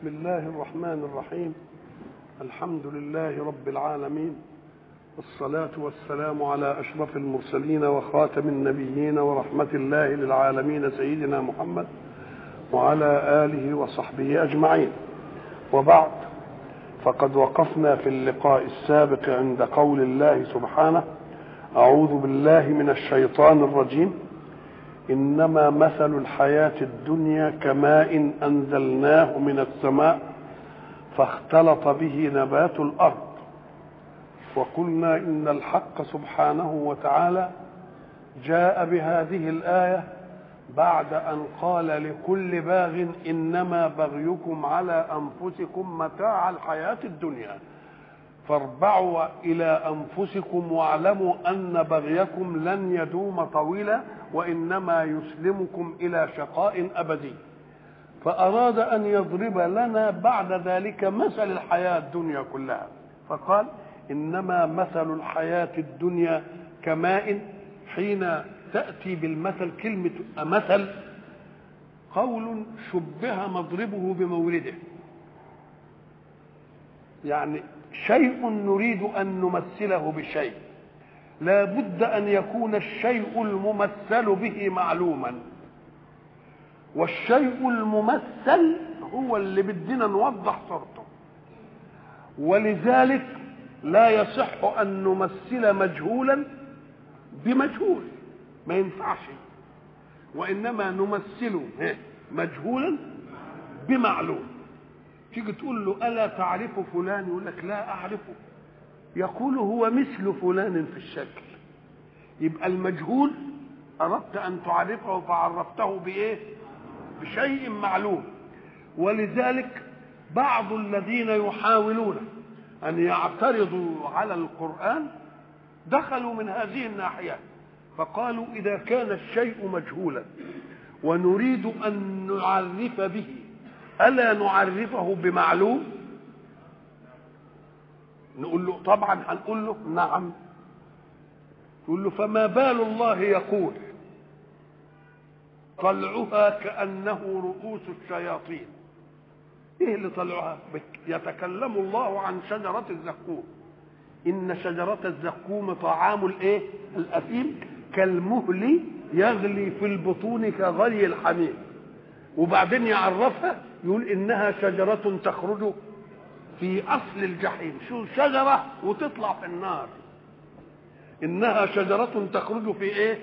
بسم الله الرحمن الرحيم الحمد لله رب العالمين والصلاة والسلام على أشرف المرسلين وخاتم النبيين ورحمة الله للعالمين سيدنا محمد وعلى آله وصحبه أجمعين وبعد فقد وقفنا في اللقاء السابق عند قول الله سبحانه أعوذ بالله من الشيطان الرجيم إنما مثل الحياة الدنيا كماء أنزلناه من السماء فاختلط به نبات الأرض وقلنا إن الحق سبحانه وتعالى جاء بهذه الآية بعد أن قال لكل باغ إنما بغيكم على أنفسكم متاع الحياة الدنيا فاربعوا إلى أنفسكم واعلموا أن بغيكم لن يدوم طويلا وإنما يسلمكم إلى شقاء أبدي فأراد أن يضرب لنا بعد ذلك مثل الحياة الدنيا كلها فقال إنما مثل الحياة الدنيا كماء حين تأتي بالمثل كلمة مثل قول شبه مضربه بمورده يعني شيء نريد أن نمثله بشيء لا بد أن يكون الشيء الممثل به معلوما والشيء الممثل هو اللي بدنا نوضح صورته ولذلك لا يصح أن نمثل مجهولا بمجهول ما ينفعش وإنما نمثل مجهولا بمعلوم تيجي تقول له ألا تعرف فلان يقول لك لا أعرفه يقول هو مثل فلان في الشكل يبقى المجهول أردت أن تعرفه فعرفته بإيه بشيء معلوم ولذلك بعض الذين يحاولون أن يعترضوا على القرآن دخلوا من هذه الناحية فقالوا إذا كان الشيء مجهولا ونريد أن نعرف به ألا نعرفه بمعلوم نقول له طبعا هنقول له نعم يقول له فما بال الله يقول طلعها كأنه رؤوس الشياطين ايه اللي طلعها يتكلم الله عن شجرة الزقوم إن شجرة الزقوم طعام الايه الأثيم كالمهل يغلي في البطون كغلي الحميم وبعدين يعرفها يقول إنها شجرة تخرج في أصل الجحيم شو شجرة وتطلع في النار إنها شجرة تخرج في إيه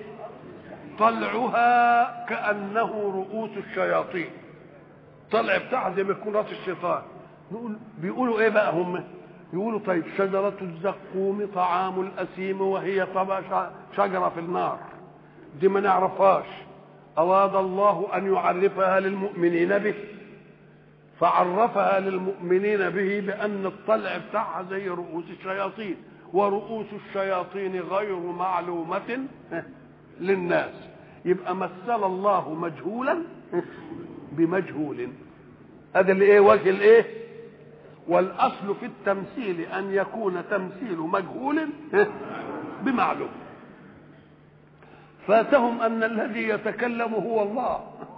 طلعها كأنه رؤوس الشياطين طلع بتاعها زي ما يكون راس الشيطان نقول بيقولوا ايه بقى هم يقولوا طيب شجرة الزقوم طعام الأسيم وهي طبعا شجرة في النار دي ما نعرفهاش أراد الله أن يعرفها للمؤمنين به فعرفها للمؤمنين به بأن الطلع بتاعها زي رؤوس الشياطين ورؤوس الشياطين غير معلومة للناس يبقى مثل الله مجهولا بمجهول هذا اللي ايه وجه الايه والاصل في التمثيل ان يكون تمثيل مجهول بمعلوم فاتهم ان الذي يتكلم هو الله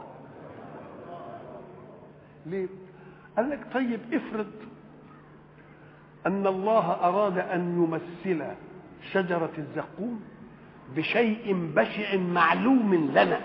ليه قال لك طيب افرض ان الله اراد ان يمثل شجره الزقوم بشيء بشع معلوم لنا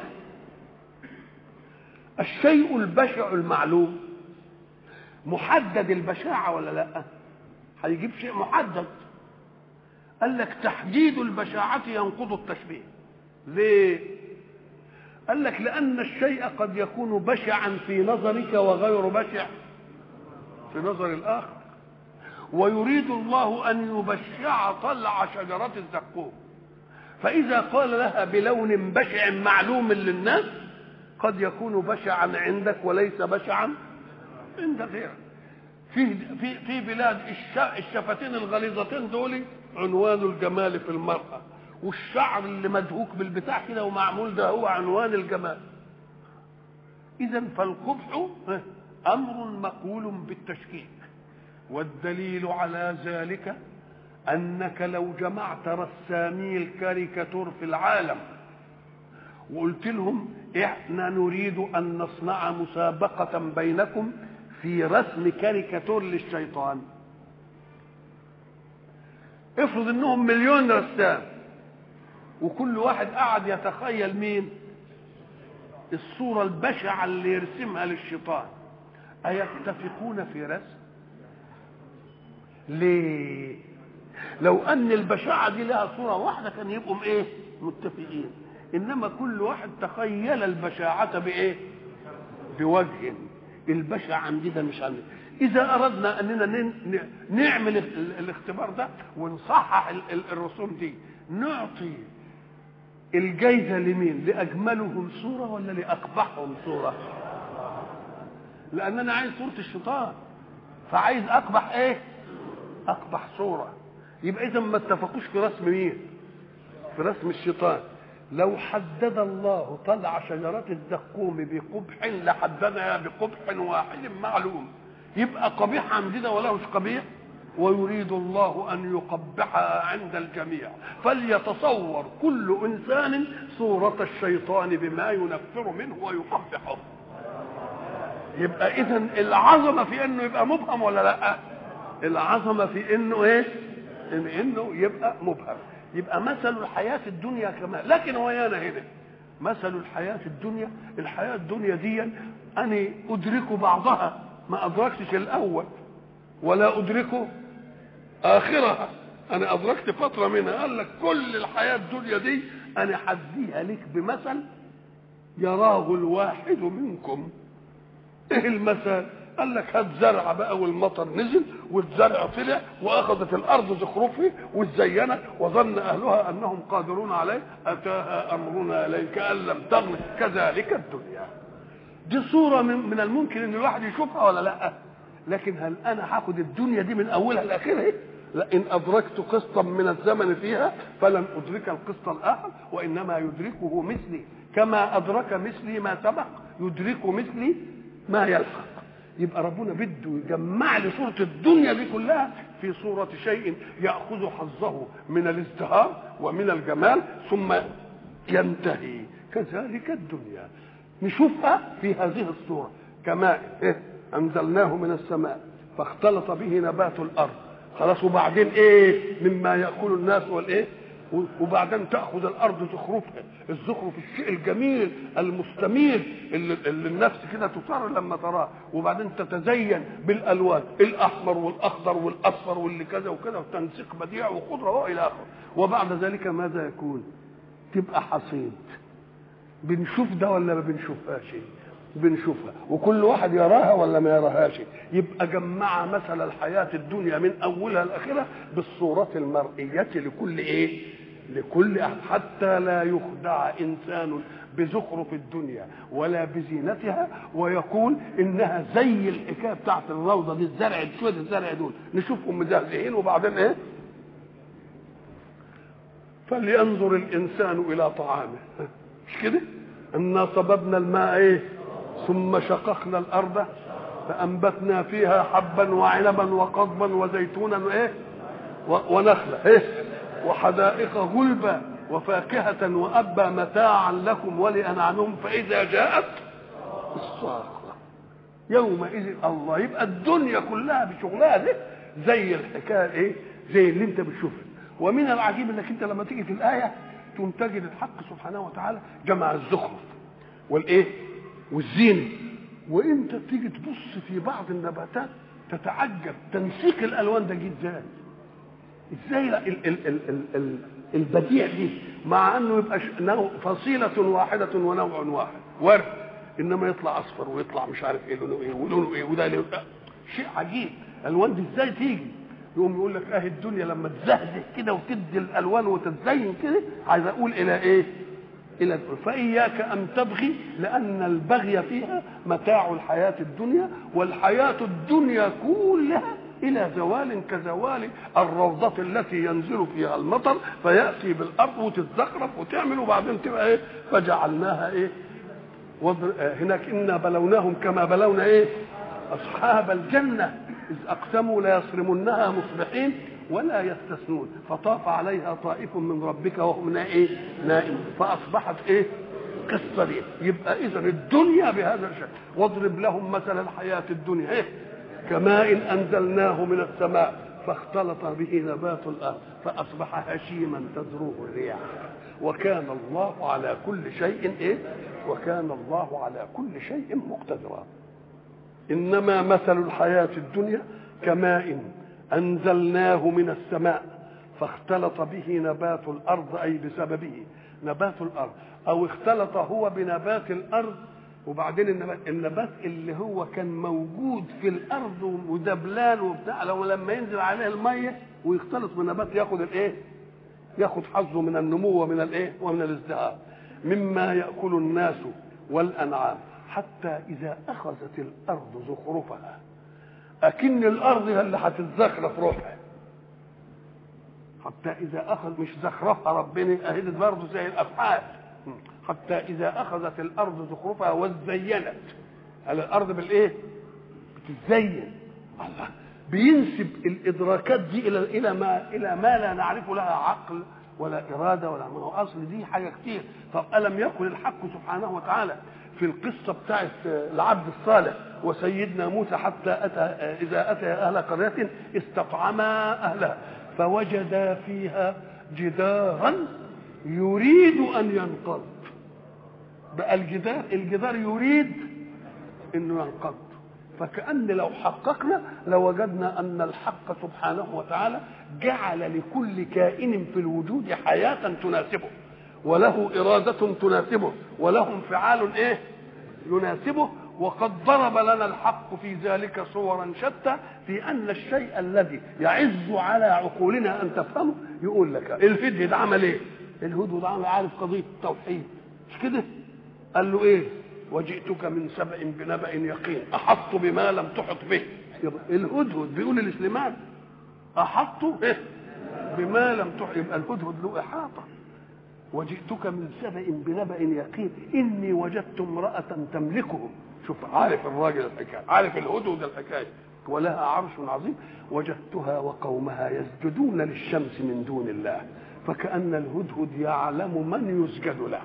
الشيء البشع المعلوم محدد البشاعة ولا لا هيجيب شيء محدد قال لك تحديد البشاعة ينقض التشبيه ليه قال لك لأن الشيء قد يكون بشعا في نظرك وغير بشع في نظر الآخر ويريد الله أن يبشع طلع شجرة الزقوم فإذا قال لها بلون بشع معلوم للناس قد يكون بشعا عندك وليس بشعا عند غيرك في في في بلاد الشفتين الغليظتين دول عنوان الجمال في المرأة والشعر اللي مدهوك بالبتاع كده ومعمول ده هو عنوان الجمال إذا فالقبح أمر مقول بالتشكيك والدليل على ذلك أنك لو جمعت رسامي الكاريكاتور في العالم وقلت لهم احنا نريد ان نصنع مسابقة بينكم في رسم كاريكاتور للشيطان افرض انهم مليون رسام وكل واحد قعد يتخيل مين الصورة البشعة اللي يرسمها للشيطان أيتفقون في رسم ليه لو أن البشاعة دي لها صورة واحدة كان يبقوا إيه متفقين إنما كل واحد تخيل البشاعة بإيه بوجه البشع عندنا مش عندنا إذا أردنا أننا نعمل الاختبار ده ونصحح الرسوم دي نعطي الجايزة لمين لأجملهم صورة ولا لأقبحهم صورة لأن أنا عايز صورة الشيطان فعايز أقبح إيه أقبح صورة يبقى إذا ما اتفقوش في رسم مين في رسم الشيطان لو حدد الله طلع شجرة الزقوم بقبح لحددها بقبح واحد معلوم يبقى قبيح عندنا ولا مش قبيح ويريد الله ان يقبحها عند الجميع فليتصور كل انسان صوره الشيطان بما ينفر منه ويقبحه يبقى اذا العظمه في انه يبقى مبهم ولا لا العظمه في انه ايه إن انه يبقى مبهم يبقى مثل الحياه الدنيا كما لكن ويانا هنا مثل الحياه الدنيا الحياه الدنيا دي اني ادرك بعضها ما ادركتش الاول ولا ادركه اخرها انا ادركت فتره منها قال لك كل الحياه الدنيا دي انا حديها لك بمثل يراه الواحد منكم ايه المثل قال لك هات زرع بقى والمطر نزل والزرع طلع واخذت الارض زخرفه وزينت وظن اهلها انهم قادرون عليه اتاها امرنا اليك ان لم تغن كذلك الدنيا دي صوره من, من الممكن ان الواحد يشوفها ولا لا لكن هل انا هاخد الدنيا دي من اولها لاخرها لئن ادركت قسطا من الزمن فيها فلن ادرك القسط الاخر وانما يدركه مثلي كما ادرك مثلي ما سبق يدرك مثلي ما يلحق يبقى ربنا بده يجمع لي صورة الدنيا دي كلها في صورة شيء يأخذ حظه من الازدهار ومن الجمال ثم ينتهي كذلك الدنيا نشوفها في هذه الصورة كماء إيه؟ أنزلناه من السماء فاختلط به نبات الأرض خلاص وبعدين إيه مما يأكل الناس والإيه وبعدين تاخذ الارض زخرفها الزخرف الشيء الجميل المستمير اللي, اللي النفس كده تصر لما تراه وبعدين تتزين بالالوان الاحمر والاخضر والاصفر واللي كذا وكذا وتنسيق بديع وخضره والى اخره وبعد ذلك ماذا يكون؟ تبقى حصيد بنشوف ده ولا ما بنشوفهاش بنشوفها وكل واحد يراها ولا ما يراهاش يبقى جمع مثل الحياة الدنيا من أولها لآخرها بالصورة المرئية لكل إيه لكل أحد حتى لا يخدع إنسان بزخرف الدنيا ولا بزينتها ويقول إنها زي الحكاية بتاعت الروضة دي الزرع شوية الزرع دول نشوفهم مزهزهين وبعدين إيه فلينظر الإنسان إلى طعامه مش كده إنا صببنا الماء إيه ثم شققنا الارض فانبتنا فيها حبا وعنبا وقضبا وزيتونا وايه ونخله ايه وحدائق غلبا وفاكهة وأبا متاعا لكم ولأنعامكم فإذا جاءت الصاخة يومئذ الله يبقى الدنيا كلها بشغلها ده زي الحكاية ايه زي اللي انت بتشوفها ومن العجيب انك انت لما تيجي في الآية تقوم تجد الحق سبحانه وتعالى جمع الزخرف والايه والزينة وانت تيجي تبص في بعض النباتات تتعجب تنسيق الالوان ده جه ازاي ازاي ال ال ال ال ال البديع دي مع انه يبقى نوع فصيلة واحدة ونوع واحد ورد انما يطلع اصفر ويطلع مش عارف ايه لونه ايه ولونه ايه وده لونه شيء عجيب الالوان دي ازاي تيجي يقوم يقول لك اهي الدنيا لما تزهزه كده وتدي الالوان وتتزين كده عايز اقول الى ايه الى فاياك ان تبغي لان البغي فيها متاع الحياه الدنيا والحياه الدنيا كلها الى زوال كزوال الروضه التي ينزل فيها المطر فياتي بالارض وتتزخرف وتعمل وبعدين تبقى ايه فجعلناها ايه هناك انا بلوناهم كما بلونا ايه اصحاب الجنه اذ اقسموا ليصرمنها مصبحين ولا يستثنون فطاف عليها طائف من ربك وهم ايه نائم فاصبحت ايه القصه دي يبقى اذا الدنيا بهذا الشكل واضرب لهم مثل الحياه الدنيا ايه كماء انزلناه من السماء فاختلط به نبات الارض فاصبح هشيما تذروه الرياح وكان الله على كل شيء ايه وكان الله على كل شيء مقتدرا انما مثل الحياه الدنيا كماء انزلناه من السماء فاختلط به نبات الارض اي بسببه نبات الارض او اختلط هو بنبات الارض وبعدين النبات, النبات اللي هو كان موجود في الارض ودبلان وبتاع لو لما ينزل عليه الميه ويختلط بالنبات ياخد الايه؟ ياخد حظه من النمو ومن الايه؟ ومن الازدهار مما ياكل الناس والانعام حتى اذا اخذت الارض زخرفها اكن الارض هي اللي هتتزخرف روحها حتى اذا اخذ مش زخرفها ربنا اهدت برضه زي الافعال حتى اذا اخذت الارض زخرفها وزينت على الارض بالايه بتزين الله بينسب الادراكات دي الى الى ما الى ما لا نعرف لها عقل ولا اراده ولا ما هو اصل دي حاجه كتير طب الم يكن الحق سبحانه وتعالى في القصه بتاعت العبد الصالح وسيدنا موسى حتى اتى اذا اتى اهل قريه استطعما اهلها فوجدا فيها جدارا يريد ان ينقض بقى الجدار الجدار يريد انه ينقض فكأن لو حققنا لوجدنا أن الحق سبحانه وتعالى جعل لكل كائن في الوجود حياة تناسبه وله إرادة تناسبه وله انفعال إيه يناسبه وقد ضرب لنا الحق في ذلك صورا شتى في أن الشيء الذي يعز على عقولنا أن تفهمه يقول لك الهدهد عمل إيه الهدهد عمل عارف قضية التوحيد مش كده قال له إيه وجئتك من سبع بنبأ يقين أحط بما لم تحط به يبقى الهدهد بيقول لسليمان أحط إيه؟ بما لم تحط يبقى الهدهد له إحاطة وجئتك من سبع بنبأ يقين إني وجدت امرأة تملكهم شوف عارف الراجل الحكاية عارف الهدهد الحكاية ولها عرش عظيم وجدتها وقومها يسجدون للشمس من دون الله فكأن الهدهد يعلم من يسجد له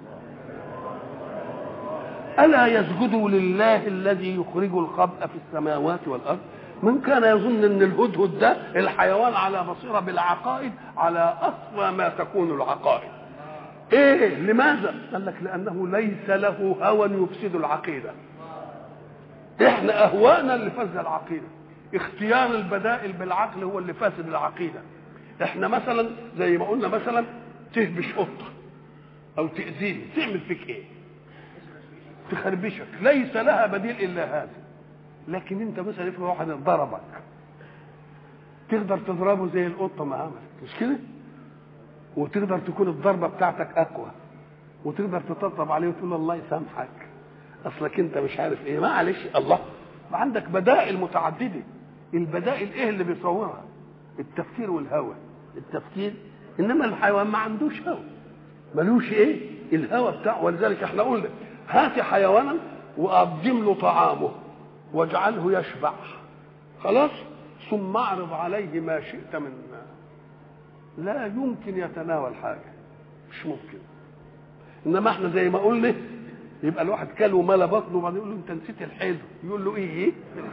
ألا يسجدوا لله الذي يخرج الخبأ في السماوات والأرض من كان يظن ان الهدهد ده الحيوان على بصيره بالعقائد على اصفى ما تكون العقائد ايه لماذا قال لك لانه ليس له هوى يفسد العقيده احنا اهوانا اللي فسد العقيده اختيار البدائل بالعقل هو اللي فاسد العقيده احنا مثلا زي ما قلنا مثلا تهبش قطه او تاذيه تعمل فيك ايه تخربشك ليس لها بديل الا هذا لكن انت مثلا افرض واحد ضربك تقدر تضربه زي القطه ما عملت مش كده وتقدر تكون الضربه بتاعتك اقوى وتقدر تطبطب عليه وتقول له الله يسامحك اصلك انت مش عارف ايه معلش الله ما عندك بدائل متعدده البدائل ايه اللي بيصورها التفكير والهوى التفكير انما الحيوان ما عندوش هوى ملوش ايه الهوى بتاعه ولذلك احنا قلنا هات حيوانا وقدم له طعامه واجعله يشبع خلاص ثم اعرض عليه ما شئت من لا يمكن يتناول حاجه مش ممكن انما احنا زي ما قلنا يبقى الواحد كل وملا بطنه وبعدين يقول له انت نسيت الحيض يقول له ايه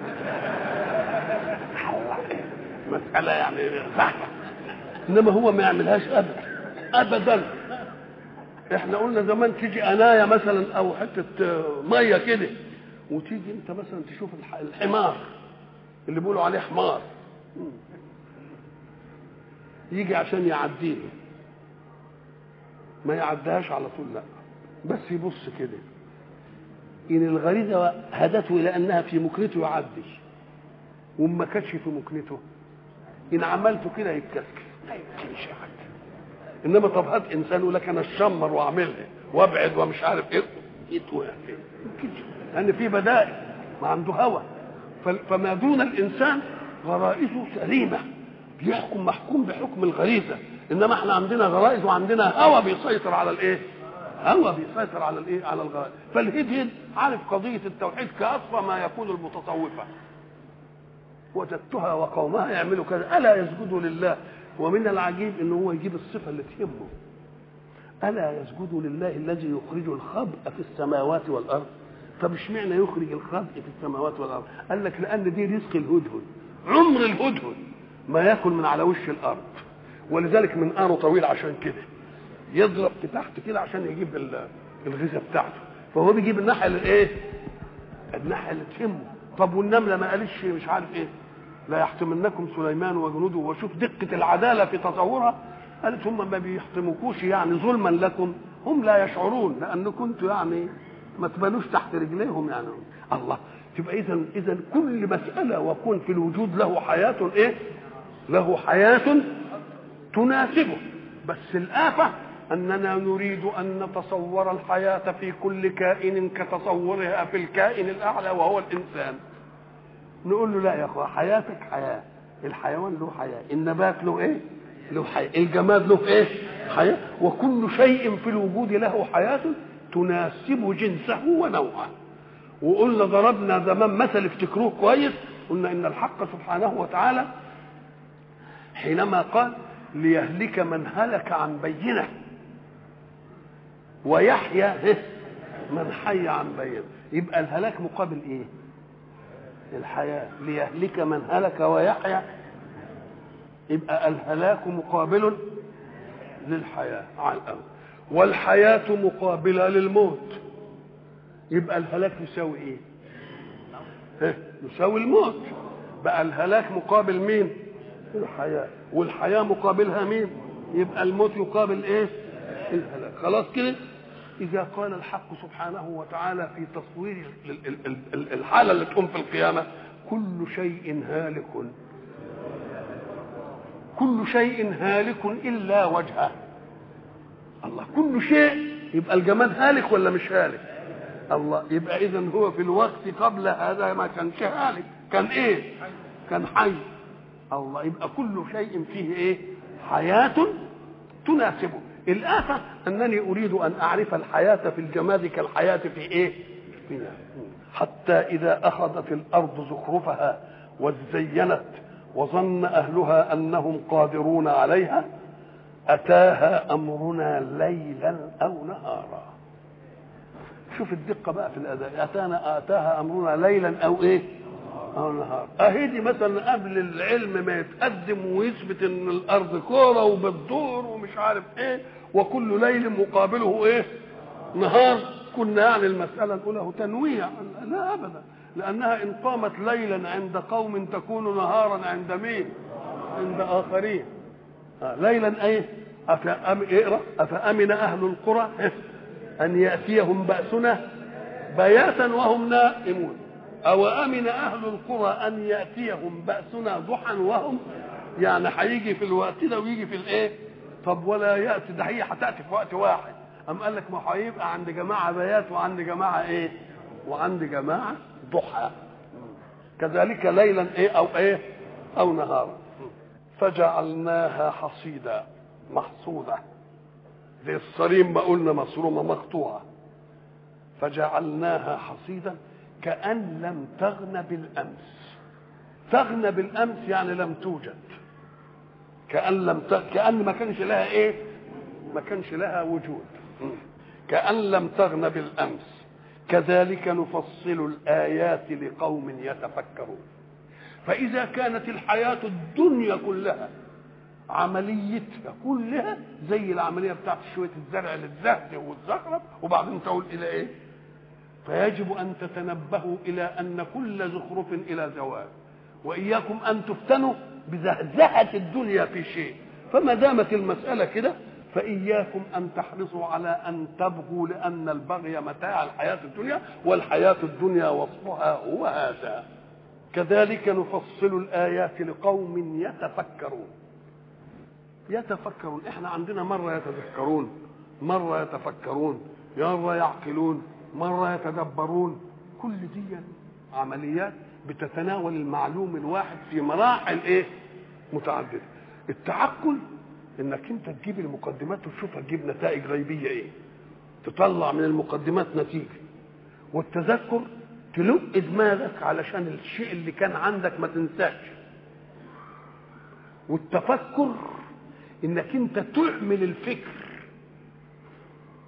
مسألة يعني صحيح انما هو ما يعملهاش ابدا ابدا احنا قلنا زمان تيجي انايه مثلا او حته ميه كده وتيجي انت مثلا تشوف الحمار اللي بيقولوا عليه حمار يجي عشان يعديه ما يعديهاش على طول لا بس يبص كده ان الغريزه هدته الى انها في مكنته يعدي وما كانتش في مكنته ان عملته كده يتكسكس لا يمكنش يعدي انما طب هات انسان يقول لك انا اشمر واعملها وابعد ومش عارف ايه يتوقع فين لان في بدائل ما عنده هوى فما دون الانسان غرائزه سليمه يحكم محكوم بحكم الغريزه انما احنا عندنا غرائز وعندنا هوى بيسيطر على الايه هوى بيسيطر على الايه على الغرائز فالهدهد عارف قضيه التوحيد كاصفى ما يكون المتصوفه وجدتها وقومها يعملوا كذا الا يسجدوا لله ومن العجيب ان هو يجيب الصفه اللي تهمه الا يسجدوا لله الذي يخرج الخبء في السماوات والارض طب اشمعنى يخرج الخبء في السماوات والارض قال لك لان دي رزق الهدهد عمر الهدهد ما ياكل من على وش الارض ولذلك منقاره طويل عشان كده يضرب تحت كده عشان يجيب الغذاء بتاعته فهو بيجيب الناحيه اللي ايه الناحيه اللي تهمه طب والنمله ما قالتش مش عارف ايه لا يحتمنكم سليمان وجنوده وشوف دقه العداله في تصورها قالت هم ما بيحتمكوش يعني ظلما لكم هم لا يشعرون لان كنتوا يعني ما تبانوش تحت رجليهم يعني الله تبقى اذا اذا كل مساله وكون في الوجود له حياه ايه له حياه تناسبه بس الافه اننا نريد ان نتصور الحياه في كل كائن كتصورها في الكائن الاعلى وهو الانسان نقول له لا يا اخويا حياتك حياه الحيوان له حياه النبات له ايه له حياه الجماد له ايه حياه وكل شيء في الوجود له حياه تناسب جنسه ونوعه وقلنا ضربنا زمان مثل افتكروه كويس قلنا ان الحق سبحانه وتعالى حينما قال ليهلك من هلك عن بينه ويحيى من حي عن بينه يبقى الهلاك مقابل ايه الحياة ليهلك من هلك ويحيى يبقى الهلاك مقابل للحياة على الأرض والحياة مقابلة للموت يبقى الهلاك يساوي ايه ها؟ يساوي الموت بقى الهلاك مقابل مين الحياة والحياة مقابلها مين يبقى الموت يقابل ايه الهلاك خلاص كده إذا قال الحق سبحانه وتعالى في تصوير الحالة اللي تقوم في القيامة كل شيء هالك كل شيء هالك إلا وجهه الله كل شيء يبقى الجماد هالك ولا مش هالك الله يبقى إذا هو في الوقت قبل هذا ما كانش هالك كان إيه كان حي الله يبقى كل شيء فيه إيه حياة تناسبه الآفة أنني أريد أن أعرف الحياة في الجماد كالحياة في إيه؟ فيها. حتى إذا أخذت الأرض زخرفها وزينت وظن أهلها أنهم قادرون عليها أتاها أمرنا ليلا أو نهارا شوف الدقة بقى في الأداء أتانا أتاها أمرنا ليلا أو إيه؟ أو نهار أهي دي مثلا قبل العلم ما يتقدم ويثبت إن الأرض كورة وبتدور ومش عارف إيه وكل ليل مقابله إيه؟ نهار كنا يعني المسألة نقوله تنويع لا أبدا لأنها إن قامت ليلا عند قوم تكون نهارا عند مين؟ عند آخرين آه ليلا أيه؟ أفأم اقرأ أفأمن أهل القرى أن يأتيهم بأسنا بياتا وهم نائمون أو أمن أهل القرى أن يأتيهم بأسنا ضحى وهم يعني هيجي في الوقت ده ويجي في الإيه؟ طب ولا يأتي ده هي هتأتي في وقت واحد أم قال لك ما هيبقى عند جماعة بيات وعند جماعة إيه؟ وعند جماعة ضحى كذلك ليلا إيه أو إيه؟ أو نهارا فجعلناها حصيدا محصودة زي الصريم ما قلنا مصرومة مقطوعة فجعلناها حصيدا كأن لم تغن بالأمس تغنى بالأمس يعني لم توجد كأن لم ت... كأن ما كانش لها إيه ما كانش لها وجود كأن لم تغن بالأمس كذلك نفصل الآيات لقوم يتفكرون فإذا كانت الحياة الدنيا كلها عمليتها كلها زي العملية بتاعت شوية الزرع للزهد والزخرف وبعدين تقول إلى إيه؟ فيجب أن تتنبهوا إلى أن كل زخرف إلى زوال وإياكم أن تفتنوا بزهزهة الدنيا في شيء فما دامت المسألة كده فإياكم أن تحرصوا على أن تبغوا لأن البغي متاع الحياة الدنيا والحياة الدنيا وصفها هو هذا كذلك نفصل الآيات لقوم يتفكرون يتفكرون احنا عندنا مرة يتذكرون مرة يتفكرون مرة يعقلون مرة يتدبرون كل دي عمليات بتتناول المعلوم الواحد في مراحل ايه متعددة التعقل انك انت تجيب المقدمات وتشوف هتجيب نتائج غيبية ايه تطلع من المقدمات نتيجة والتذكر تلق دماغك علشان الشيء اللي كان عندك ما تنساش والتفكر انك انت تعمل الفكر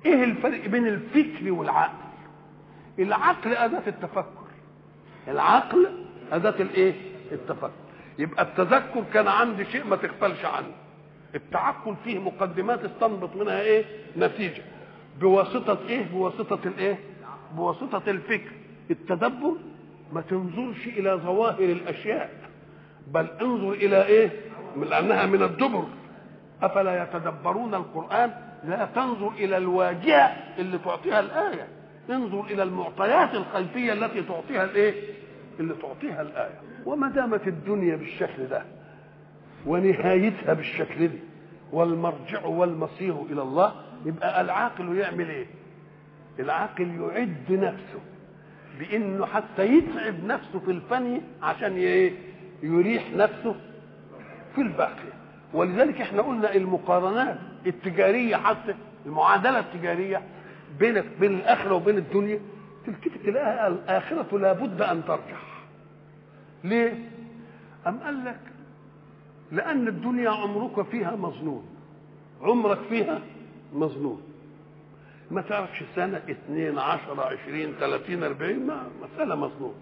ايه الفرق بين الفكر والعقل العقل اداه التفكر العقل اداه الايه التفكر يبقى التذكر كان عندي شيء ما تغفلش عنه التعقل فيه مقدمات استنبط منها ايه نتيجه بواسطه ايه بواسطه الايه بواسطه الفكر التدبر ما تنظرش الى ظواهر الاشياء بل انظر الى ايه لانها من الدبر افلا يتدبرون القران لا تنظر الى الواجهه اللي تعطيها الايه انظر الى المعطيات الخلفيه التي تعطيها الايه اللي تعطيها الايه وما دامت الدنيا بالشكل ده ونهايتها بالشكل ده والمرجع والمصير الى الله يبقى العاقل يعمل ايه العاقل يعد نفسه بانه حتى يتعب نفسه في الفني عشان ايه يريح نفسه في الباقي ولذلك احنا قلنا المقارنات التجاريه حتى المعادله التجاريه بينك بين الاخره وبين الدنيا تلتفت تلاقيها الاخره لابد ان ترجح ليه ام قال لك لان الدنيا عمرك فيها مظنون عمرك فيها مظنون ما تعرفش سنة اثنين عشرة عشرين ثلاثين أربعين ما مسألة مظنون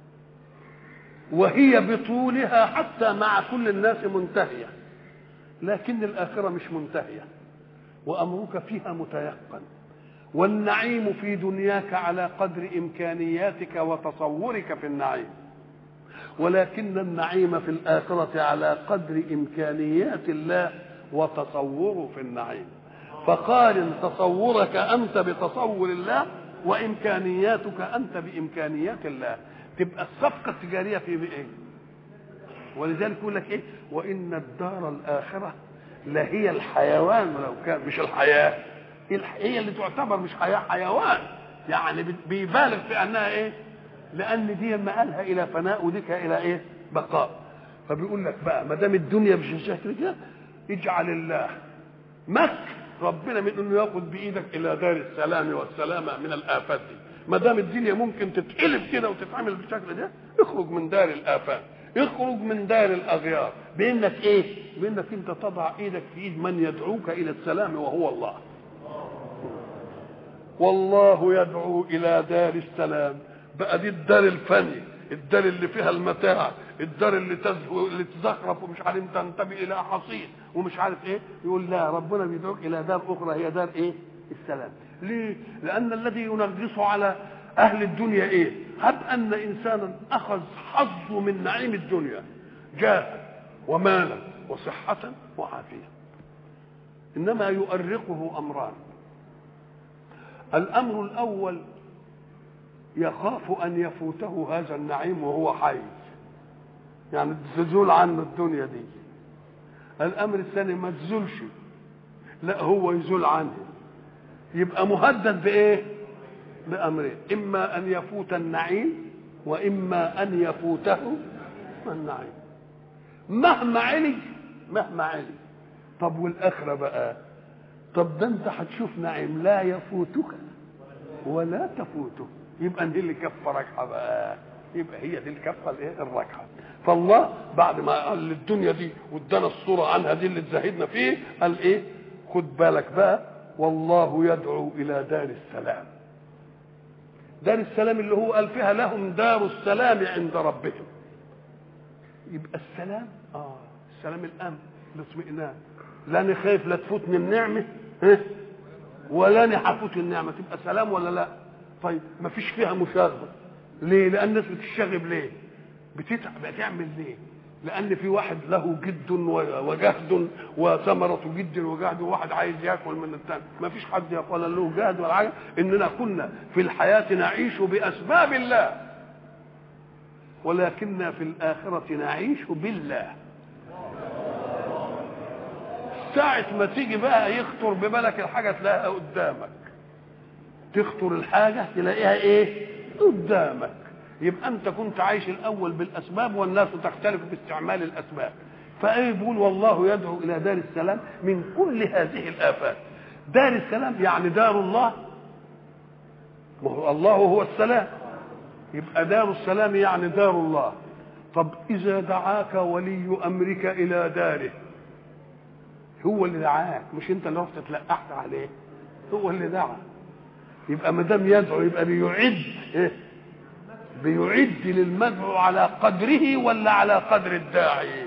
وهي بطولها حتى مع كل الناس منتهية لكن الآخرة مش منتهية وأمرك فيها متيقن والنعيم في دنياك على قدر إمكانياتك وتصورك في النعيم ولكن النعيم في الآخرة على قدر إمكانيات الله وتصوره في النعيم فقارن تصورك أنت بتصور الله وإمكانياتك أنت بإمكانيات الله تبقى الصفقة التجارية في إيه؟ ولذلك يقول لك إيه؟ وإن الدار الآخرة لهي الحيوان ولو كان مش الحياة هي اللي تعتبر مش حياة حيوان يعني بيبالغ في أنها إيه؟ لأن دي مآلها إلى فناء وديك إلى إيه؟ بقاء فبيقول لك بقى ما دام الدنيا مش شكل كده اجعل الله مك ربنا من انه ياخذ بايدك الى دار السلام والسلامه من الافات دي ما دام الدنيا ممكن تتقلب كده وتتعمل بالشكل ده اخرج من دار الافات اخرج من دار الاغيار بانك ايه بانك انت تضع ايدك في ايد من يدعوك الى السلام وهو الله والله يدعو الى دار السلام بقى دي الدار الفني الدار اللي فيها المتاع الدار اللي تزهو اللي تزخرف ومش عارف تنتمي الى حصين ومش عارف ايه يقول لا ربنا بيدعوك الى دار اخرى هي دار ايه السلام ليه لان الذي ينغص على اهل الدنيا ايه هب ان انسانا اخذ حظه من نعيم الدنيا جاه ومالا وصحة وعافية إنما يؤرقه أمران الأمر الأول يخاف أن يفوته هذا النعيم وهو حي يعني تزول عنه الدنيا دي الأمر الثاني ما تزولش لا هو يزول عنه يبقى مهدد بإيه بأمرين إما أن يفوت النعيم وإما أن يفوته النعيم مهما علي مهما علي طب والآخرة بقى طب ده أنت هتشوف نعيم لا يفوتك ولا تفوته يبقى دي اللي كفه ركعه بقى يبقى هي دي الكفه الايه الركعه فالله بعد ما قال الدنيا دي وادانا الصوره عنها دي اللي تزهدنا فيه قال ايه خد بالك بقى والله يدعو الى دار السلام دار السلام اللي هو قال فيها لهم دار السلام عند ربهم يبقى السلام اه السلام الامن الاطمئنان لا انا خايف لا تفوتني النعمه ها ولا انا هفوت النعمه تبقى سلام ولا لا طيب ما فيش فيها مشاغبه ليه لان الناس بتشتغب ليه بتتعب بتعمل ليه لان في واحد له جد وجهد وثمرة جد وجهد وواحد عايز ياكل من الثاني ما فيش حد يقول له جهد ولا حاجه اننا كنا في الحياه نعيش باسباب الله ولكننا في الآخرة نعيش بالله ساعة ما تيجي بقى يخطر ببالك الحاجة تلاقيها قدامك تخطر الحاجة تلاقيها ايه قدامك يبقى انت كنت عايش الاول بالاسباب والناس تختلف باستعمال الاسباب فايه بيقول والله يدعو الى دار السلام من كل هذه الافات دار السلام يعني دار الله ما هو الله هو السلام يبقى دار السلام يعني دار الله طب اذا دعاك ولي امرك الى داره هو اللي دعاك مش انت اللي رحت تلقحت عليه هو اللي دعا يبقى ما دام يدعو يبقى بيعد إيه؟ بيعد للمدعو على قدره ولا على قدر الداعي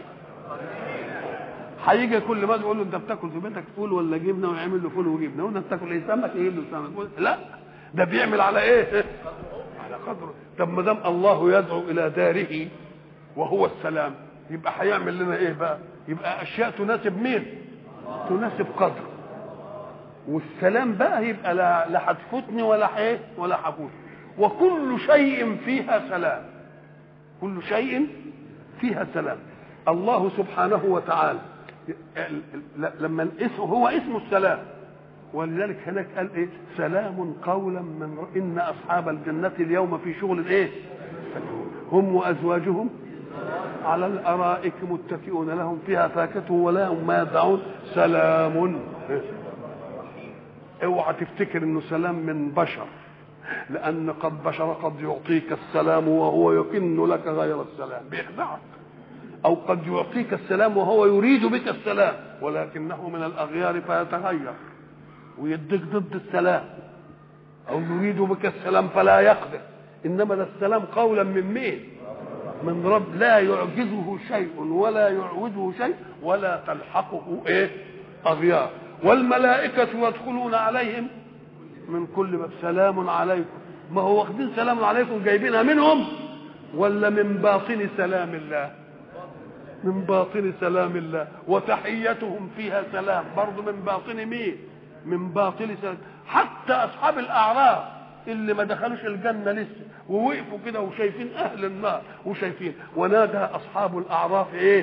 هيجي كل ما يقول له انت بتاكل في بيتك فول ولا جبنه ويعمل له فول وجبنه وانت بتاكل ايه سمك يجيب له سمك لا ده بيعمل على ايه على قدره طب ما دام الله يدعو الى داره وهو السلام يبقى هيعمل لنا ايه بقى يبقى اشياء تناسب مين تناسب قدره والسلام بقى يبقى لا لا هتفوتني ولا ايه ولا هفوت وكل شيء فيها سلام كل شيء فيها سلام الله سبحانه وتعالى لما اسمه هو اسمه السلام ولذلك هناك قال ايه سلام قولا من ر... ان اصحاب الجنه اليوم في شغل ايه هم وازواجهم على الارائك متكئون لهم فيها فاكهه ولهم ما يدعون سلام اوعى تفتكر انه سلام من بشر لان قد بشر قد يعطيك السلام وهو يكن لك غير السلام بيخدعك او قد يعطيك السلام وهو يريد بك السلام ولكنه من الاغيار فيتغير ويديك ضد السلام او يريد بك السلام فلا يقدر انما ده السلام قولا من مين من رب لا يعجزه شيء ولا يعوده شيء ولا تلحقه ايه اغيار والملائكه يدخلون عليهم من كل باب سلام عليكم ما هو واخدين سلام عليكم جايبينها منهم ولا من باطن سلام الله من باطن سلام الله وتحيتهم فيها سلام برضه من باطن مين من باطن سلام حتى اصحاب الاعراف اللي ما دخلوش الجنه لسه ووقفوا كده وشايفين اهل النار وشايفين ونادى اصحاب الاعراف ايه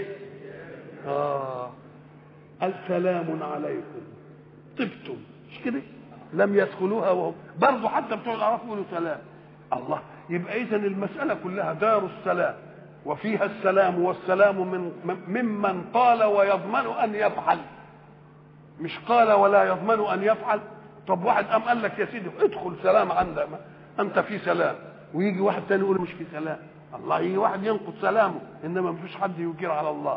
اه السلام عليكم طبتم مش كده لم يدخلوها وهم برضه حتى بتوع الاعراف يقولوا سلام الله يبقى اذا المساله كلها دار السلام وفيها السلام والسلام من ممن قال ويضمن ان يفعل مش قال ولا يضمن ان يفعل طب واحد قام قال لك يا سيدي ادخل سلام عندك انت في سلام ويجي واحد تاني يقول مش في سلام الله يجي واحد ينقض سلامه انما ما فيش حد يجير على الله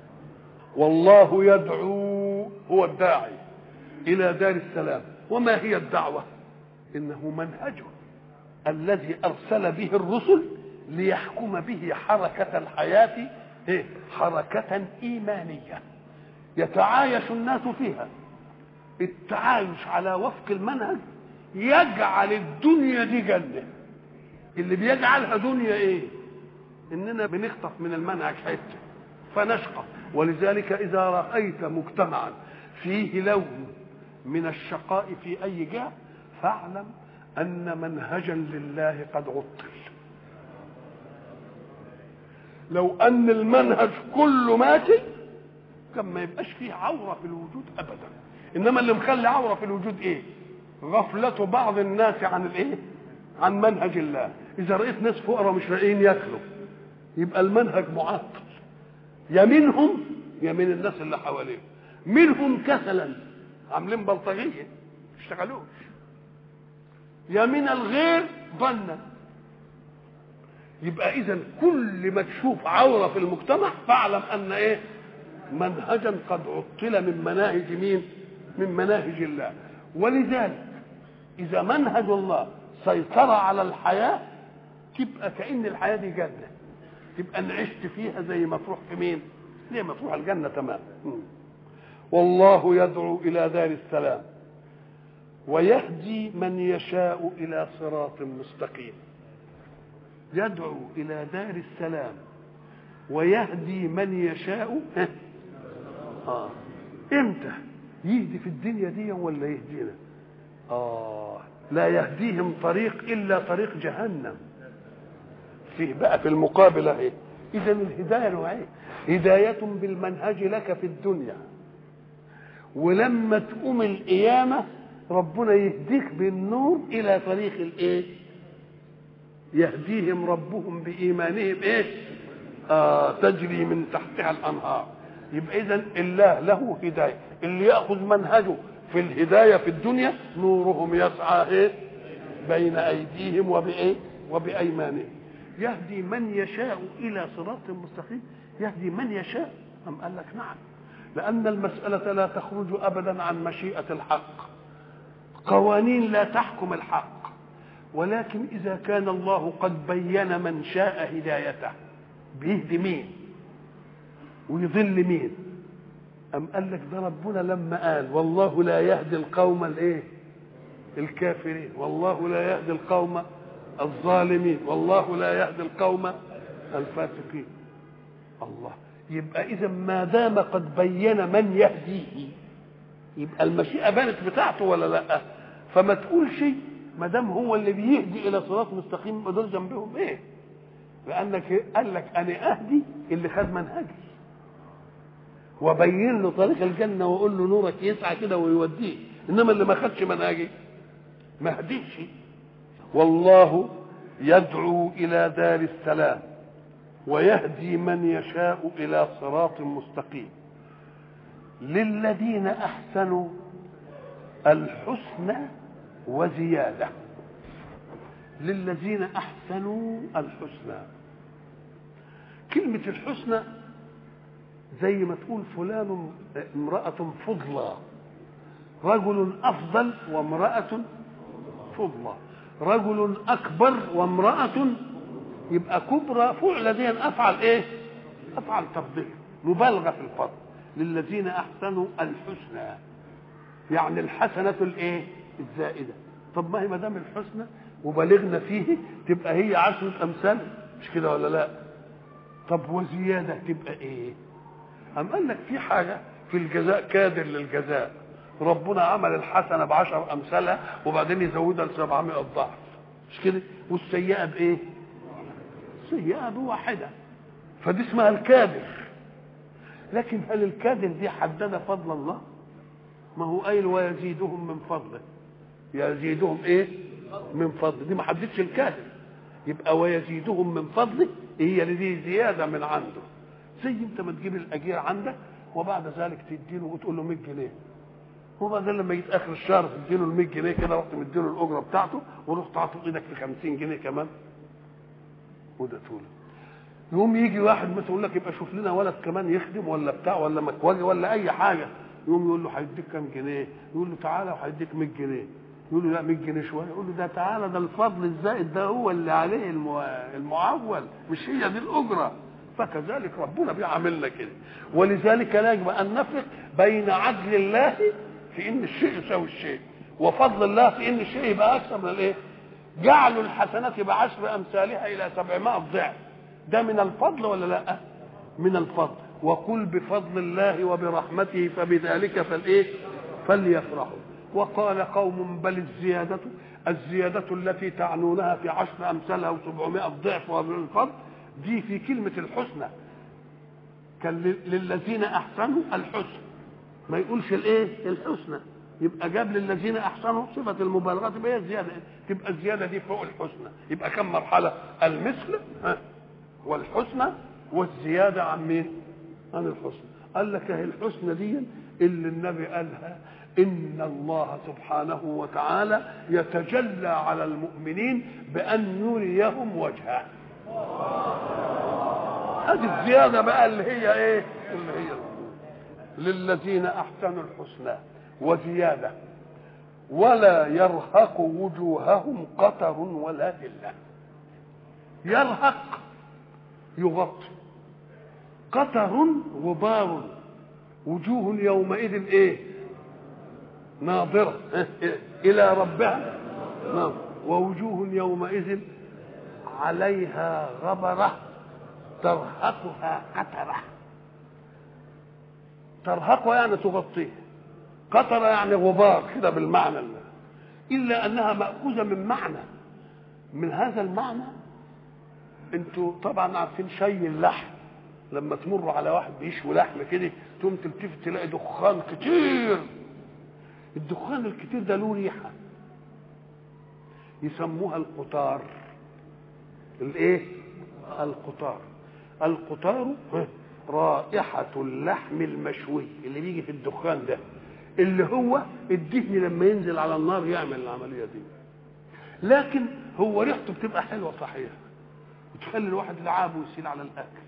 والله يدعو هو الداعي الى دار السلام وما هي الدعوه انه منهجه الذي ارسل به الرسل ليحكم به حركة الحياة إيه؟ حركة إيمانية يتعايش الناس فيها التعايش على وفق المنهج يجعل الدنيا دي جنة اللي بيجعلها دنيا ايه اننا بنخطف من المنهج حته فنشقى ولذلك اذا رايت مجتمعا فيه لون من الشقاء في اي جهه فاعلم ان منهجا لله قد عطل لو ان المنهج كله ماشي كان ما يبقاش فيه عوره في الوجود ابدا انما اللي مخلي عوره في الوجود ايه غفله بعض الناس عن الايه عن منهج الله اذا رايت ناس فقراء مش لاقيين ياكلوا يبقى المنهج معطل يا منهم يا من الناس اللي حواليهم منهم كسلا عاملين بلطجيه ما اشتغلوش يا من الغير ظنا يبقى اذا كل ما تشوف عوره في المجتمع فاعلم ان ايه منهجا قد عطل من مناهج مين من مناهج الله ولذلك اذا منهج الله سيطر على الحياه تبقى كان الحياه دي جنه تبقى ان عشت فيها زي ما تروح في مين زي ما تروح الجنه تمام والله يدعو الى دار السلام ويهدي من يشاء الى صراط مستقيم يدعو الى دار السلام ويهدي من يشاء اه امتى يهدي في الدنيا دي ولا يهدينا اه لا يهديهم طريق الا طريق جهنم فيه بقى في المقابل اهي اذا الهدايه نوعين هدايه بالمنهج لك في الدنيا ولما تقوم القيامه ربنا يهديك بالنور الى طريق الايه يهديهم ربهم بايمانهم ايه آه تجري من تحتها الانهار يبقى اذا الله له هدايه اللي ياخذ منهجه في الهدايه في الدنيا نورهم يسعى ايه بين ايديهم وبايه وبايمانهم يهدي من يشاء الى صراط مستقيم يهدي من يشاء أم قال لك نعم لأن المسألة لا تخرج أبدا عن مشيئة الحق قوانين لا تحكم الحق ولكن إذا كان الله قد بين من شاء هدايته بيهدي مين ويضل مين أم قال لك ده ربنا لما قال والله لا يهدي القوم الايه الكافرين والله لا يهدي القوم الظالمين والله لا يهدي القوم الفاسقين الله يبقى اذا ما دام قد بين من يهديه يبقى المشيئه بانت بتاعته ولا لا فما تقولش ما دام هو اللي بيهدي الى صراط مستقيم يبقى دول ذنبهم ايه لانك قال لك انا اهدي اللي خد منهجي وبين له طريق الجنه واقول له نورك يسعى كده ويوديه انما اللي ما خدش منهجي ما هديش والله يدعو الى دار السلام ويهدي من يشاء الى صراط مستقيم للذين احسنوا الحسنى وزياده للذين احسنوا الحسنى كلمه الحسنى زي ما تقول فلان امراه فضلى رجل افضل وامراه فضلى رجل اكبر وامراه يبقى كبرى فعل دي افعل ايه افعل تفضيل مبالغه في الفضل للذين احسنوا الحسنى يعني الحسنه الايه الزائده طب ما هي ما دام الحسنى وبلغنا فيه تبقى هي عشرة امثال مش كده ولا لا طب وزياده تبقى ايه أم قال لك في حاجه في الجزاء كادر للجزاء ربنا عمل الحسنه بعشر امثالها وبعدين يزودها ل 700 ضعف مش كده والسيئه بايه السيئه بواحده فدي اسمها الكادر لكن هل الكادر دي حدد فضل الله ما هو قايل ويزيدهم من فضله يزيدهم ايه من فضله دي ما حددش الكادر يبقى ويزيدهم من فضله هي اللي دي زياده من عنده زي انت ما تجيب الاجير عندك وبعد ذلك تديله وتقول له 100 جنيه وبعدين لما جيت اخر الشهر تديله ال 100 جنيه كده رحت مديله الاجره بتاعته ورحت عاطف ايدك في 50 جنيه كمان وده تقول يقوم يجي واحد مثلا يقول لك يبقى شوف لنا ولد كمان يخدم ولا بتاع ولا مكواجي ولا اي حاجه يقوم يقول له هيديك كام جنيه يقول له تعالى وهيديك 100 جنيه يقول له لا 100 جنيه شويه يقول له ده تعالى ده الفضل الزائد ده هو اللي عليه المو... المعول مش هي دي الاجره فكذلك ربنا بيعاملنا كده ولذلك لا يجب ان نفرق بين عدل الله في ان الشيء يساوي الشيء وفضل الله في ان الشيء يبقى اكثر من الايه جعل الحسنات بعشر امثالها الى سبعمائة ضعف ده من الفضل ولا لا من الفضل وقل بفضل الله وبرحمته فبذلك فالايه فليفرحوا وقال قوم بل الزيادة الزيادة التي تعنونها في عشر أمثالها وسبعمائة ضعف وبالفضل دي في كلمة الحسنى كان للذين أحسنوا الحسن ما يقولش الايه الحسنى يبقى جاب للذين احسنوا صفه المبالغه تبقى هي الزياده تبقى الزياده دي فوق الحسنى يبقى كم مرحله المثل ها والحسنى والزياده عن مين عن الحسنى قال لك اهي الحسنى دي اللي النبي قالها ان الله سبحانه وتعالى يتجلى على المؤمنين بان يريهم وجهه هذه الزياده بقى اللي هي ايه اللي هي للذين احسنوا الحسنى وزياده ولا يرهق وجوههم قتر ولا ذله يرهق يغطي قتر غبار وجوه يومئذ ايه ناظرة إلى ربها نعم ووجوه يومئذ عليها غبرة ترهقها قترة ترهقها يعني تغطيه قطرة يعني غبار كده بالمعنى اللي. إلا أنها مأخوذة من معنى من هذا المعنى انتوا طبعا عارفين شي اللحم لما تمروا على واحد بيشوي لحم كده تقوم تلتفت تلاقي دخان كتير الدخان الكتير ده له ريحه يسموها القطار الايه القطار القطار رائحة اللحم المشوي اللي بيجي في الدخان ده اللي هو الدهن لما ينزل على النار يعمل العملية دي لكن هو ريحته بتبقى حلوة صحيح وتخلي الواحد لعابه يسيل على الأكل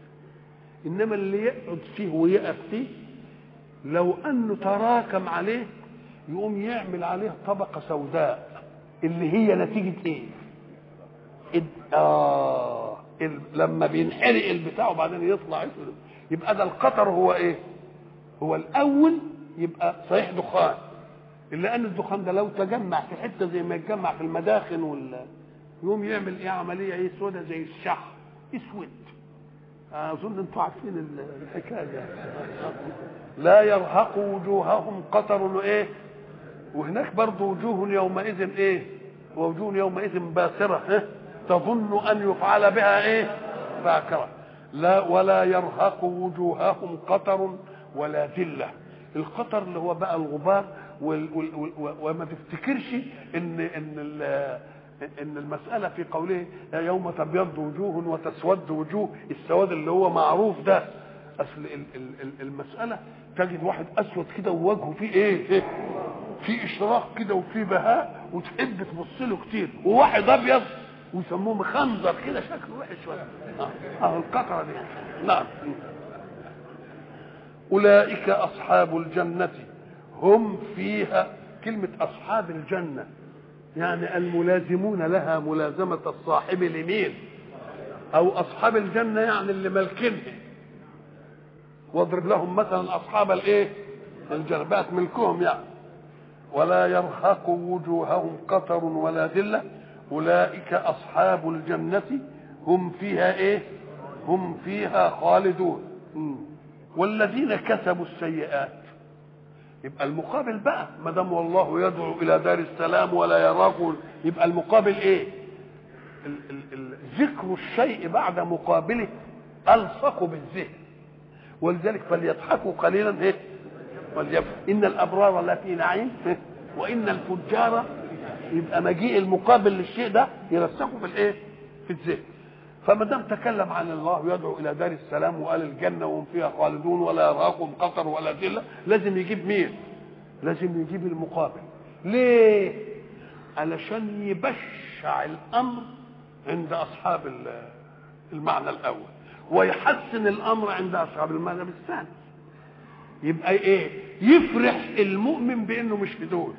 إنما اللي يقعد فيه ويقف فيه لو أنه تراكم عليه يقوم يعمل عليه طبقه سوداء اللي هي نتيجه ايه إد- اه ال- لما بينحرق البتاع وبعدين يطلع اسود يبقى ده القطر هو ايه هو الاول يبقى صحيح دخان الا ان الدخان ده لو تجمع في حته زي ما يتجمع في المداخن وال يقوم يعمل ايه عمليه ايه سودة زي الشح اسود اظن انتوا عارفين ال- الحكايه دي. لا يرهق وجوههم قطر وايه وهناك برضه وجوه يومئذ ايه ووجوه يومئذ باسره ها؟ تظن ان يفعل بها ايه باكره لا ولا يرهق وجوههم قطر ولا ذله القطر اللي هو بقى الغبار وال وال وال وما تفتكرش ان ان ال- ان المساله في قوله يوم تبيض وجوه وتسود وجوه السواد اللي هو معروف ده اصل ال- ال- ال- المساله تجد واحد اسود كده ووجهه فيه ايه إيه؟ في اشراق كده وفي بهاء وتحب تبص له كتير وواحد ابيض ويسموه مخنزر كده شكله وحش شويه اه آه، القطره دي نعم اولئك اصحاب الجنه هم فيها كلمه اصحاب الجنه يعني الملازمون لها ملازمه الصاحب لمين او اصحاب الجنه يعني اللي مالكينها واضرب لهم مثلا اصحاب الايه الجنه بقت ملكهم يعني ولا يرهق وجوههم قطر ولا ذله اولئك اصحاب الجنه هم فيها ايه هم فيها خالدون مم. والذين كسبوا السيئات يبقى المقابل بقى ما دام والله يدعو الى دار السلام ولا يراكم يبقى المقابل ايه ال- ال- ال- ذكر الشيء بعد مقابله الصق بالذهن ولذلك فليضحكوا قليلا ايه وليبكوا ان الابرار لفي نعيم إيه؟ وان الفجار يبقى مجيء المقابل للشيء ده يرسخه في الايه في الذهن فما دام تكلم عن الله يدعو الى دار السلام وقال الجنه وهم فيها خالدون ولا يراكم قطر ولا ذله لازم يجيب مين؟ لازم يجيب المقابل ليه؟ علشان يبشع الامر عند اصحاب ال- المعنى الاول ويحسن الامر عند اصحاب المعنى الثاني يبقى ايه يفرح المؤمن بانه مش في دول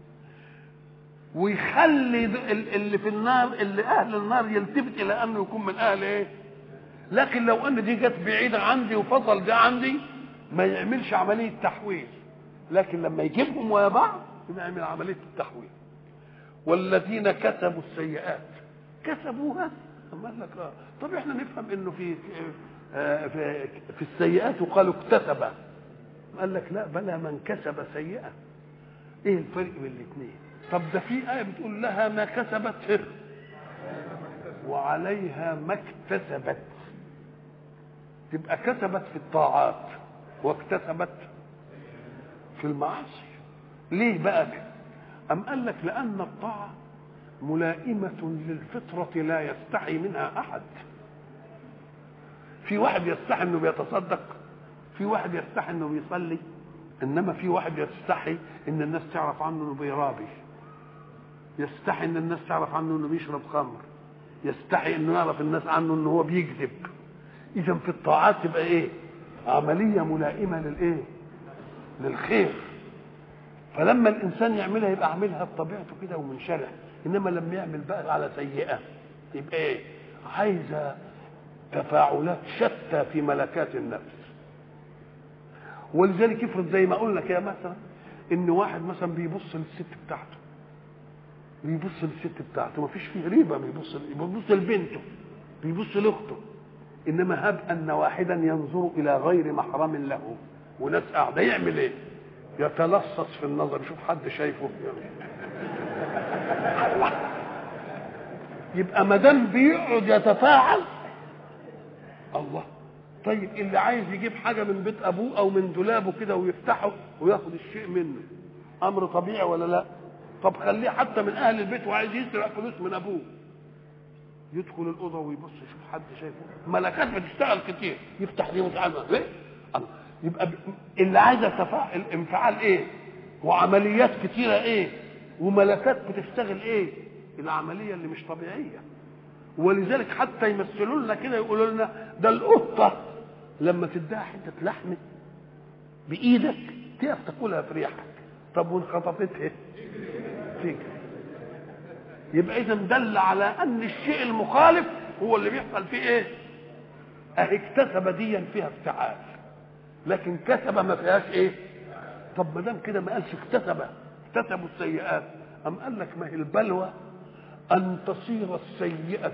ويخلي ذ- ال- اللي في النار اللي اهل النار يلتفت الى انه يكون من اهل ايه لكن لو ان دي جت بعيده عندي وفصل ده عندي ما يعملش عمليه تحويل لكن لما يجيبهم ويا بعض يبقى يعمل عمليه التحويل والذين كسبوا السيئات كسبوها أما قال لك آه. طب احنا نفهم انه في آه، في, في السيئات وقالوا اكتسب قال لك لا بلى من كسب سيئه ايه الفرق بين الاثنين طب ده في ايه بتقول لها ما كسبت وعليها ما اكتسبت تبقى كسبت في الطاعات واكتسبت في المعاصي ليه بقى كده أم قال لك لأن الطاعة ملائمة للفطرة لا يستحي منها أحد في واحد يستحي انه بيتصدق في واحد يستحي انه بيصلي انما في واحد يستحي ان الناس تعرف عنه انه بيرابي يستحي ان الناس تعرف عنه انه بيشرب خمر يستحي انه يعرف الناس عنه انه هو بيكذب اذا في الطاعات تبقى ايه عمليه ملائمه للايه للخير فلما الانسان يعملها يبقى عاملها بطبيعته كده ومنشرح انما لما يعمل بقى على سيئه يبقى ايه عايزه تفاعلات شتى في ملكات النفس ولذلك افرض زي ما قلنا كده مثلا ان واحد مثلا بيبص للست بتاعته بيبص للست بتاعته ما فيش فيه ريبه بيبص بيبص لبنته بيبص لاخته انما هب ان واحدا ينظر الى غير محرم له وناس قاعده يعمل ايه؟ يتلصص في النظر يشوف حد شايفه يبقى ما دام بيقعد يتفاعل الله طيب اللي عايز يجيب حاجه من بيت ابوه او من دولابه كده ويفتحه وياخد الشيء منه امر طبيعي ولا لا طب خليه حتى من اهل البيت وعايز يسرق فلوس من ابوه يدخل الاوضه ويبص يشوف حد شايفه ملكات بتشتغل كتير يفتح دي ويتعامل ليه الله يبقى ب- اللي عايزه تفاعل انفعال ايه وعمليات كتيره ايه وملكات بتشتغل ايه العمليه اللي مش طبيعيه ولذلك حتى يمثلوا لنا كده يقولوا لنا ده القطه لما تديها حته لحم بايدك تقف تاكلها في ريحك طب وان خطفت ايه تجري يبقى اذا دل على ان الشيء المخالف هو اللي بيحصل فيه ايه اهي اكتسب ديا فيها افتعال لكن كسب ما فيهاش ايه طب ما دام كده ما قالش اكتسب اكتسبوا السيئات ام قال لك ما هي البلوى ان تصير السيئه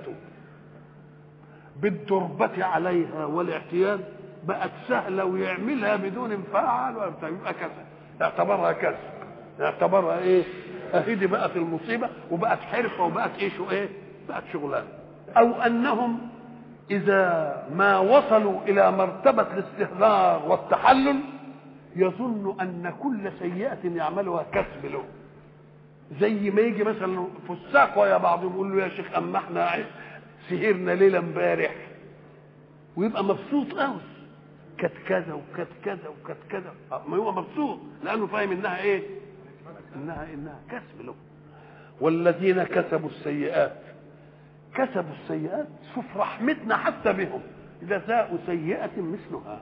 بالدربة عليها والاعتياد بقت سهلة ويعملها بدون انفعال ولا بتاع، يبقى كسب اعتبرها كسب اعتبرها ايه اهي دي بقت المصيبة وبقت حرفة وبقت ايه شو ايه بقت شغلانة او انهم اذا ما وصلوا الى مرتبة الاستهتار والتحلل يظن ان كل سيئة يعملها كسب له زي ما يجي مثلا فساق ويا بعضهم يقول له يا شيخ اما احنا سهرنا ليله امبارح ويبقى مبسوط قوي كانت كذا وكانت كذا وكانت كذا ما هو مبسوط لانه فاهم انها ايه انها انها كسب له والذين كسبوا السيئات كسبوا السيئات شوف رحمتنا حتى بهم جزاء سيئة مثلها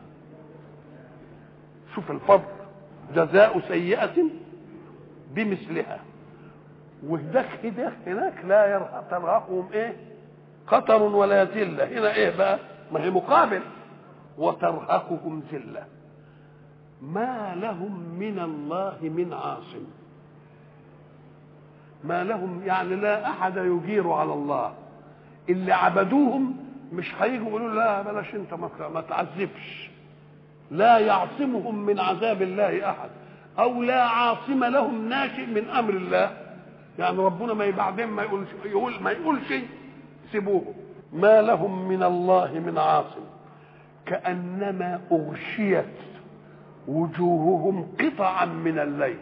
شوف الفضل جزاء سيئة بمثلها وهناك هناك هناك لا يرهق ترهقهم ايه خطر ولا ذلة هنا ايه بقى ما هي مقابل وترهقهم ذلة ما لهم من الله من عاصم ما لهم يعني لا احد يجير على الله اللي عبدوهم مش هيجوا يقولوا لا بلاش انت ما تعذبش لا يعصمهم من عذاب الله احد او لا عاصم لهم ناشئ من امر الله يعني ربنا ما بعدين ما يقولش يقول ما يقولش سيبوه ما لهم من الله من عاصم كانما اغشيت وجوههم قطعا من الليل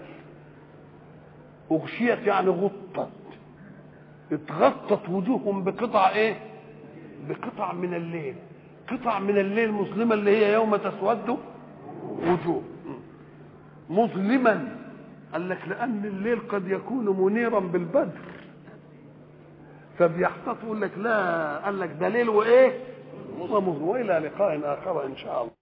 اغشيت يعني غطت اتغطت وجوههم بقطع ايه بقطع من الليل قطع من الليل مظلمه اللي هي يوم تسود وجوه مظلما قال لك لان الليل قد يكون منيرا بالبدر فبيحتاط يقول لك لا قال لك ده ليل وايه ومظلم والى لقاء اخر ان شاء الله